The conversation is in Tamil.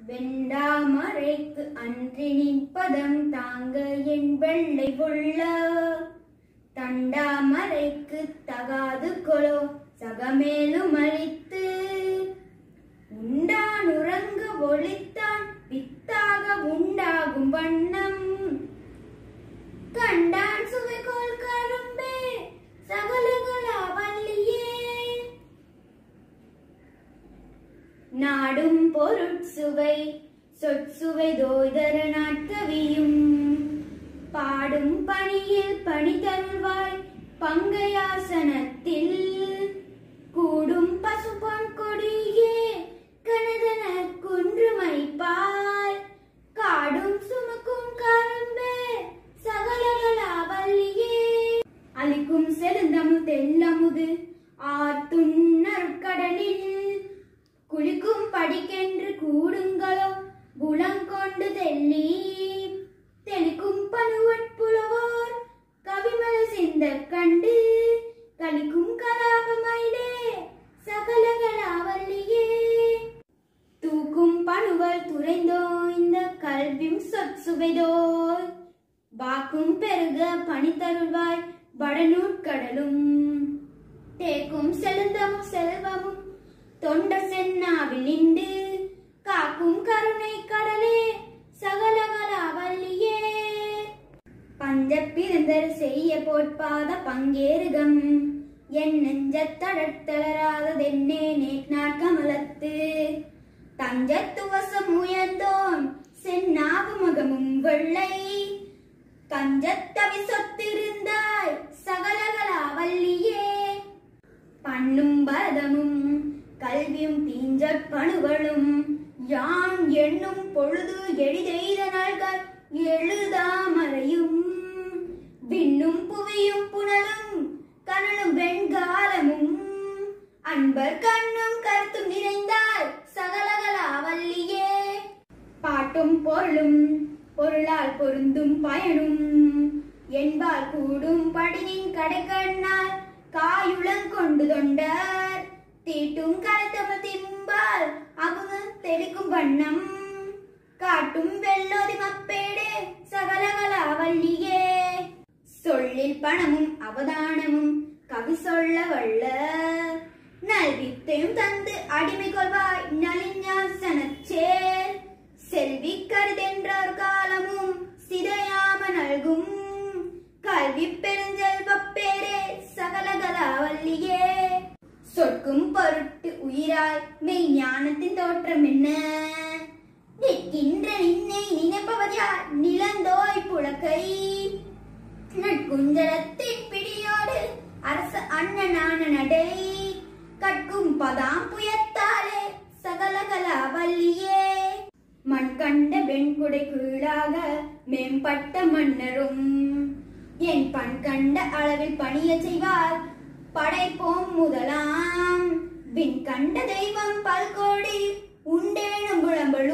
வெண்டாமரைக்கு அன்றி நிற்பதம் தாங்க என் வெள்ளை உள்ள தண்டாமரைக்கு தகாது கொலோ சகமேலும் அழித்து உண்டான் உறங்க ஒளித்தான் வித்தாக உண்டாகும் வண்ணம் கண்டான் சுவைகோல் கரும்பே சகலகளா வல்லியே நாடும் பொருட்சுவை சொற்சுவை தோய்தர நாட்கவியும் பாடும் பணியில் பணி தருவாய் பங்கையாசனத்தில் கூடும் பசுபொன் கொடியே கனதன குன்றுமை பால் காடும் சுமக்கும் கரும்பே சகலகலாவல்லியே அளிக்கும் செழுந்தமு தெல்லமுது ஆத்துண்ணற்கடலில் குளிக்கும் படிக்கென்று கூடுங்களோ குளங்கொண்டு தெல்லி தெளிக்கும் பணுவட்புலவோர் கவிமல சிந்த கண்டு கலிக்கும் கலாபமயிலே சகலகலாவல்லியே தூக்கும் பணுவல் துறைந்தோ இந்த கல்வியும் சொற்சுவைதோய் வாக்கும் பெருக பணி தருவாய் வடநூற்கடலும் தேக்கும் செழுந்தமும் செல்வமும் தொண்ட சென்னாவில் நின்று காக்கும் கருணை கடலே சகலகலாவல்லியே பஞ்ச பிறந்தர் செய்ய போட்பாத பங்கேறுகம் என் நெஞ்சத் தளர்த்தளராததென்னே நேற்நாட் கமலத்து தஞ்சத்துவசம் உயர்ந்தோன் சென்னாவு முகமும் வெள்ளை கஞ்சத்தவி சொத்திருந்தாய் சகலகலாவல்லியே பண்ணும் பரதமும் கல்வியும் தீஞ்சற்பணுகளும் யான் எண்ணும் பொழுது எளிதெய்த நாள்கள் எழுதாமறையும் விண்ணும் புவியும் புனலும் கனலும் வெண்காலமும் அன்பர் கண்ணும் கருத்தும் நிறைந்தால் சகலகலாவல்லியே பாட்டும் பொருளும் பொருளால் பொருந்தும் பயனும் என்பால் கூடும் படினின் கடைக்கண்ணால் காயுளங்கொண்டு தொண்டர் தீட்டும் கருத்தம திம்பால் அமுதம் தெளிக்கும் வண்ணம் காட்டும் வெள்ளோதி மப்பேடே சகலகலாவல்லியே சொல்லில் பணமும் அவதானமும் கவி சொல்ல வல்ல நல்வித்தையும் தந்து அடிமை கொள்வாய் நலிஞாசனச்சேல் செல்வி கருதென்றார் காலமும் சிதையாம நல்கும் கல்வி பெருஞ்செல்வப் பேரே சகலகலாவல்லியே சொற்கும் பொருட்டு உயிராய் மெய் ஞானத்தின் தோற்றம் என்ன நிற்கின்ற நின்னை நினைப்பவர் யார் நிலந்தோய் புழக்கை நட்குஞ்சலத்தின் பிடியோடு அரச அண்ணனான நடை கட்கும் பதாம் புயத்தாலே சகலகலாவல்லியே மண் கண்ட வெண்குடை கீழாக மேம்பட்ட மன்னரும் என் பண் கண்ட அளவில் பணிய செய்வார் படைப்போம் முதலாம் விண் கண்ட தெய்வம் பல்கோடி உண்டேனும் புலம்பொழி